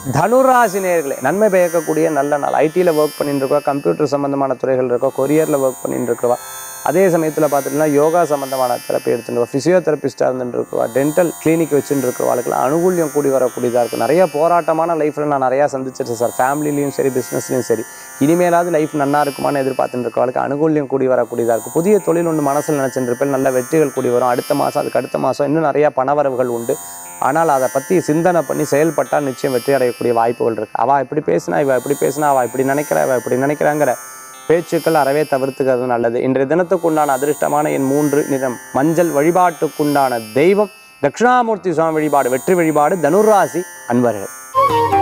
தனுராசி நேர்களே நன்மை பயக்கக்கூடிய நல்ல நாள் ஐடியில் ஒர்க் பண்ணிட்டு இருக்கோம் கம்ப்யூட்டர் சம்மந்தமான துறைகள் இருக்கோம் கொரியரில் ஒர்க் பண்ணிட்டு இருக்கவா அதே சமயத்தில் பார்த்துட்டிங்கன்னா யோகா சம்மந்தமான தெரப்பி எடுத்துட்டு ஃபிசியோதெரபிஸ்டாக இருந்துட்டு இருக்கவா டென்டல் கிளினிக் வச்சுட்டு இருக்கிறவாளுக்கெல்லாம் அனுகூல்யம் கூடி வரக்கூடியதாக இருக்கும் நிறைய போராட்டமான லைஃப்பில் நான் நிறையா சந்திச்சிருக்கேன் சார் ஃபேமிலிலையும் சரி பிஸ்னஸ்லையும் சரி இனிமேலாவது லைஃப் நல்லா இருக்குமான்னு எதிர்பார்த்துட்டு இருக்கவளுக்கு அனுகூல்யம் கூடி வரக்கூடியதாக இருக்கும் புதிய தொழில் ஒன்று மனசில் நினச்சிட்டு இருப்பேன் நல்ல வெற்றிகள் கூடி வரும் அடுத்த மாதம் அதுக்கு அடுத்த மாதம் இன்னும் நிறையா பணவரவுகள் உண்டு ஆனால் அதை பற்றி சிந்தனை பண்ணி செயல்பட்டால் நிச்சயம் வெற்றி அடையக்கூடிய வாய்ப்புகள் இருக்குது அவள் இப்படி பேசினா இவள் இப்படி பேசினா அவள் இப்படி நினைக்கிறா இவள் இப்படி நினைக்கிறாங்கிற பேச்சுக்கள் அறவே தவிர்த்துக்கிறது நல்லது இன்றைய தினத்துக்குண்டான அதிர்ஷ்டமான என் மூன்று நிறம் மஞ்சள் வழிபாட்டுக்குண்டான தெய்வம் தட்சிணாமூர்த்தி சுவாமி வழிபாடு வெற்றி வழிபாடு தனுராசி அன்பர்கள்